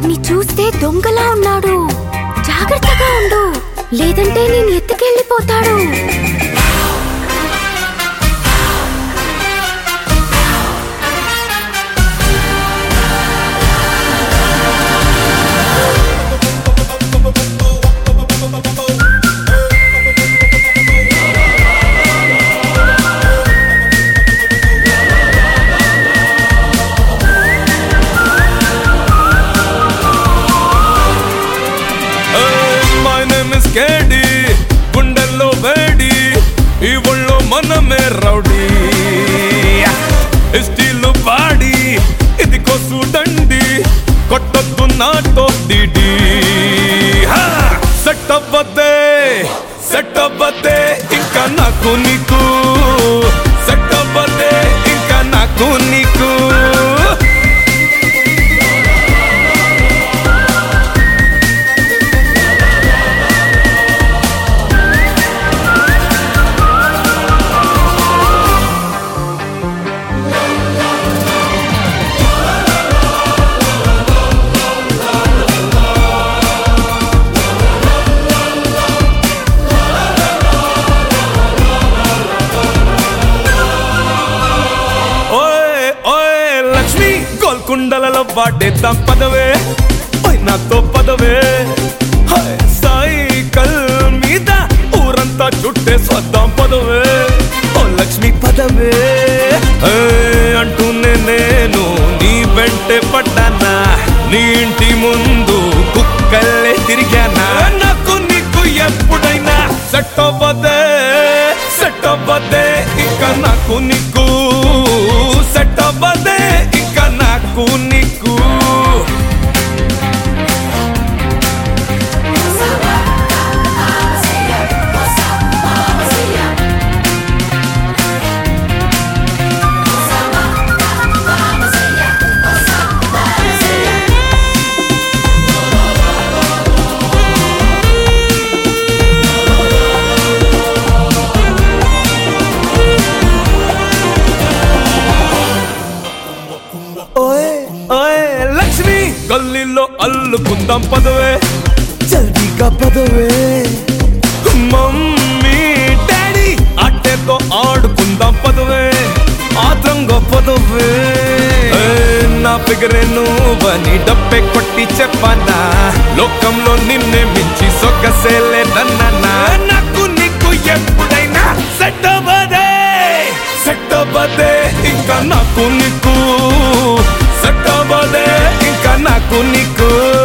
వాడిని చూస్తే దొంగలా ఉన్నాడు జాగ్రత్తగా ఉండు లేదంటే నేను ఎత్తుకెళ్ళిపోతాడు మై నేమ్ ఇస్ కేడి గుండెల్లో వేడి ఈ ఒళ్ళో మనమే రౌడీ స్టీల్ బాడీ ఇది కొసు దండి కొట్టొద్దు నాతో డిడి సెట్ అవ్వద్దే సెట్ అవ్వద్దే ఇంకా నాకు నీకు సెట్ అవ్వద్దే ఇంకా నాకు నీకు ఓయ్ ఓయ్ లక్ష్మి గోల్కొండలలో వాడేద్దాం పదవే ఓయ్ నాతో పదవే హాయ్ సైకిల్ మీద ఊరంతా చుట్టే స్వద్దాం పదవే ఓ లక్ష్మి పదవే ఏయ్ అంటూనే నేను నీ వెంటే పడ్డానా నీ ఇంటి ముందు కుక్కల్లే తిరిగానా నాకు నీకు ఎప్పుడైనా సెట్ అవ్వదే సెట్ అవ్వదే ఇంకా నాకు నీకు సెట్ అవ్వదే ఇంకా నాకు నీకు ఓయ్ ఓయ్ లక్ష్మి గల్లీలో అల్లుకుందాం పదవే జల్దీగా పదవే మమ్మీ డాడీ అట్టేతో ఆడుకుందాం పదవే ఆత్రంగా పదవే ఏయ్, నా ఫిగరే నువ్వని డబ్బే కొట్టి చెప్పనా లోకంలో నిన్నే మించి సొగ్గసేలే నన్నా నాకు నీకు ఎప్పుడైనా సెట్ అవ్వదే సెట్ అవ్వదే ఇంకా నాకు నీకు సెట్ అవ్వదే ఇంకా నాకు నీకు